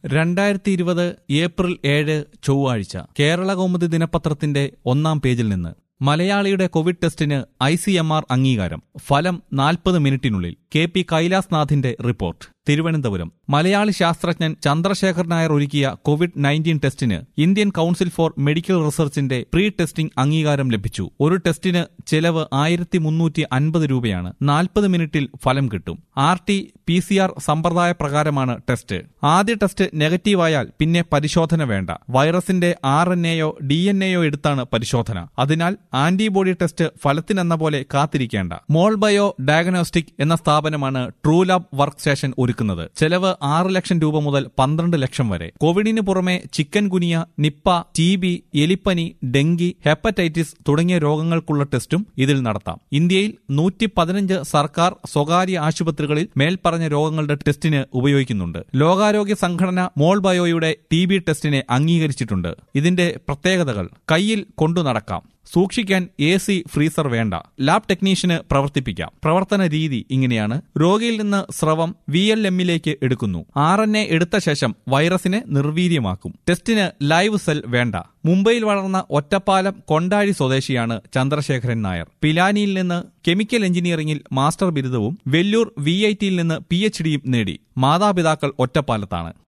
രണ്ടായിരത്തി ഇരുപത് ഏപ്രിൽ ഏഴ് ചൊവ്വാഴ്ച കേരള കൗമുദി ദിനപത്രത്തിന്റെ ഒന്നാം പേജിൽ നിന്ന് മലയാളിയുടെ കോവിഡ് ടെസ്റ്റിന് ഐ സി എം ആർ അംഗീകാരം ഫലം നാൽപ്പത് മിനിറ്റിനുള്ളിൽ കെ പി കൈലാസ്നാഥിന്റെ റിപ്പോർട്ട് തിരുവനന്തപുരം മലയാളി ശാസ്ത്രജ്ഞൻ ചന്ദ്രശേഖർ നായർ ഒരുക്കിയ കോവിഡ് നയൻറ്റീൻ ടെസ്റ്റിന് ഇന്ത്യൻ കൌൺസിൽ ഫോർ മെഡിക്കൽ റിസർച്ചിന്റെ പ്രീ ടെസ്റ്റിംഗ് അംഗീകാരം ലഭിച്ചു ഒരു ടെസ്റ്റിന് ചെലവ് ആയിരത്തി മുന്നൂറ്റി അൻപത് രൂപയാണ് നാൽപ്പത് മിനിറ്റിൽ ഫലം കിട്ടും R T P C R സമ്പ്രദായ പ്രകാരമാണ് ടെസ്റ്റ് ആദ്യ ടെസ്റ്റ് നെഗറ്റീവായാൽ പിന്നെ പരിശോധന വേണ്ട വൈറസിന്റെ ആർ എൻ എയോ ഡി എൻ എയോ എടുത്താണ് പരിശോധന അതിനാൽ ആന്റിബോഡി ടെസ്റ്റ് ഫലത്തിനെന്ന പോലെ കാത്തിരിക്കേണ്ട മോൾ ബയോ ഡയഗ്നോസ്റ്റിക് എന്ന സ്ഥാപനമാണ് ട്രൂ ലാബ് വർക്ക് സ്റ്റേഷൻ ഒരുക്കുന്നത് ചെലവ് ആറ് ലക്ഷം രൂപ മുതൽ പന്ത്രണ്ട് ലക്ഷം വരെ കോവിഡിന് പുറമെ chikungunya Nipah T B എലിപ്പനി ഡെങ്കി ഹെപ്പറ്റൈറ്റിസ് തുടങ്ങിയ രോഗങ്ങൾക്കുള്ള ടെസ്റ്റും ഇതിൽ നടത്താം ഇന്ത്യയിൽ നൂറ്റി പതിനഞ്ച് സർക്കാർ സ്വകാര്യ ആശുപത്രികളിൽ മേൽപ്പറഞ്ഞ രോഗങ്ങളുടെ ടെസ്റ്റിന് ഉപയോഗിക്കുന്നുണ്ട് ലോകാരോഗ്യ സംഘടന മോൾ ബയോയുടെ ടി ബി ടെസ്റ്റിനെ അംഗീകരിച്ചിട്ടുണ്ട് ഇതിന്റെ പ്രത്യേകതകൾ കയ്യിൽ കൊണ്ടു നടക്കാം സൂക്ഷിക്കാൻ എ സി ഫ്രീസർ വേണ്ട ലാബ് ടെക്നീഷ്യന് പ്രവർത്തിപ്പിക്കാം പ്രവർത്തന രീതി ഇങ്ങനെയാണ് രോഗിയിൽ നിന്ന് സ്രവം വി എൽ എമ്മിലേക്ക് എടുക്കുന്നു ആർ എൻ എ എടുത്ത ശേഷം വൈറസിനെ നിർവീര്യമാക്കും ടെസ്റ്റിന് ലൈവ് സെൽ വേണ്ട മുംബൈയിൽ വളർന്ന ഒറ്റപ്പാലം കൊണ്ടാഴി സ്വദേശിയാണ് ചന്ദ്രശേഖരൻ നായർ പിലാനിയിൽ നിന്ന് കെമിക്കൽ എഞ്ചിനീയറിംഗിൽ മാസ്റ്റർ ബിരുദവും വെല്ലൂർ വി ഐ ടിയിൽ നിന്ന് പി എച്ച് ഡിയും നേടി മാതാപിതാക്കൾ ഒറ്റപ്പാലത്താണ്